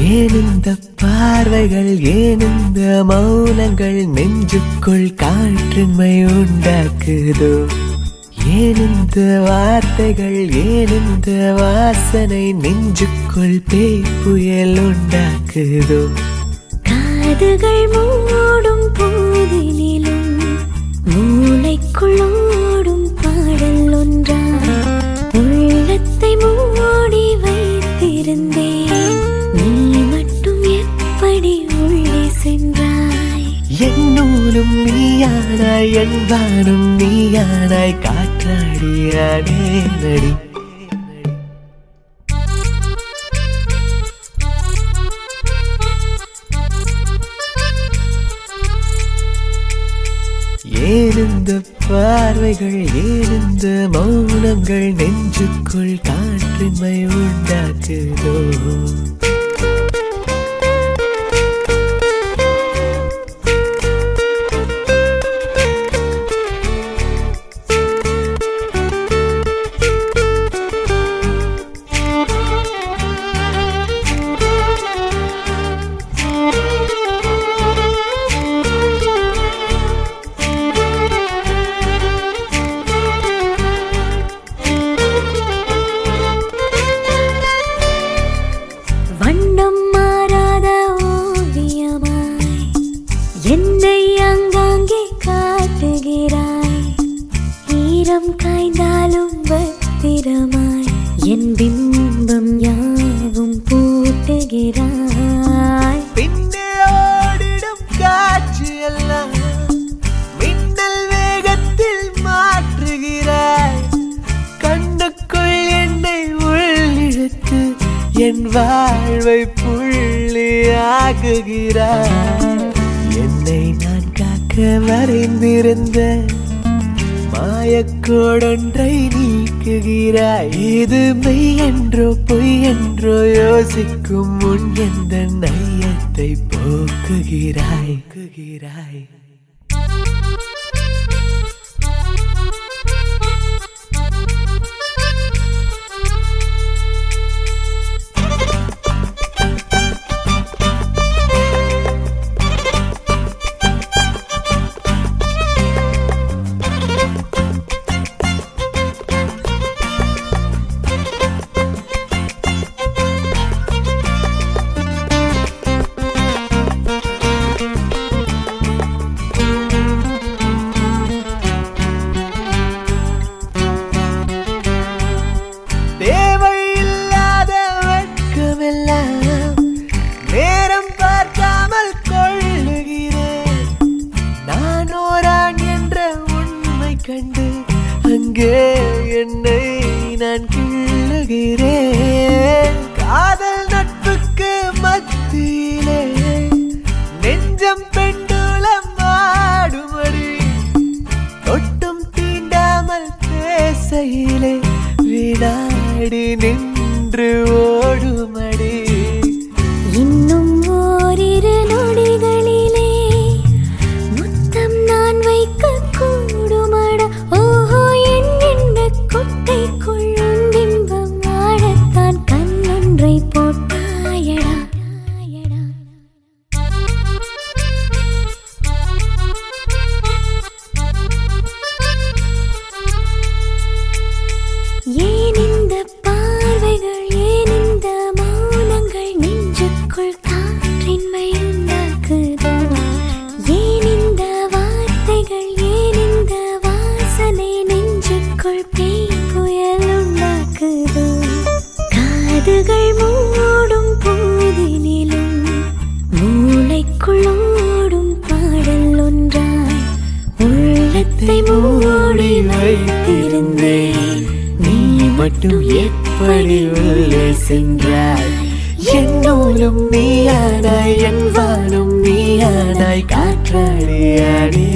ஏன் இந்த பார்வைகள் ஏன் இந்த மௌனங்கள் நெஞ்சுக்குள் காற்றின்மை உண்டாக்குதோ ஏன் இந்த வார்த்தைகள் ஏன் இந்த வாசனை நெஞ்சுக்குள் பேய் புயல் உண்டாக்குதோ காதுகள் மூடும் போதினிலும் மூளைக்குள் ஓடும் பாடல் ஒன்றா உள்ளத்தை மூடி வைத்திருந்தேன் நீ மட்டும் எப்படி உள்ளே சென்றாய் என்னூலும் நீயானாய் என் வானும் நீயானாய் காற்றாடியானே நடி ஏன் இந்த பார்வைகள் ஏன் இந்த மௌனங்கள் நெஞ்சுக்குள் காற்றின்மை உண்டாக்குதோ வண்ணம் மாறாத ஓவியமாய் என்னை அங்காங்கே காட்டுகிறாய் ஈரம் காய்ந்தாலும் பத்திரமாய் என் பிம்பம் யாவும் பூட்டுகிறாய் பின்னே ஓடிடும் காட்சி எல்லாம் மின்னல் வேகத்தில் மாற்றுகிறாய் கண்ணுக்குள் என்னை உள்ளிழுத்து என் வாழ்வை புள்ளியாக்குகிறாய் என்னை நான் காக்க வரைந்திருந்த மாயக்கோடொன்றை நீக்குகிறாய் இது மெய் என்றோ பொய் என்றோ யோசிக்கும் முன் எந்த நையத்தை போக்குகிறாய் போக்குகிறாய் தேவையில்லாத வெட்கமெல்லாம் நேரம் பார்க்காமல் கொள்ளுகிறேன் நான் ஓரான் என்ற உண்மை கண்டு அங்கே என்னை நான் கிள்ளுகிறேன் காதல் நட்புக்கு மத்தியிலே நெஞ்சம் பெண்டுலம் ஆடுமடி தொட்டும் தீண்டாமல் பேசையிலே வினாடி நின்று ஓடுமடி இன்னும் ஓரிரு நொடிகளிலே முத்தம் நான் வைக்க கூடுமட ஓஹோ என் எண்ண கொட்டைக்குள் பிம்பம் ஆடத்தான் கண்ணொன்றை போட்டாயடா ஏன் இந்த பார்வைகள் ஏன் இந்த மௌனங்கள் நெஞ்சுக்குள் காற்றின்மை உண்டாக்குதோ ஏன் இந்த வார்த்தைகள் ஏன் இந்த வாசனை நெஞ்சுக்குள் பேய் புயல் உண்டாக்குதோ காதுகள் மூடும் போதினிலும் மூளைக்குள் ஓடும் பாடல் ஒன்றாய் உள்ளத்தை மூடி வைத்திருந்தேன் நீ மட்டும் எப்படி உள்ளே சென்றாய் என்னூலும் நீயானாய் என் வானும் நீயானாய் காற்றாடியாடி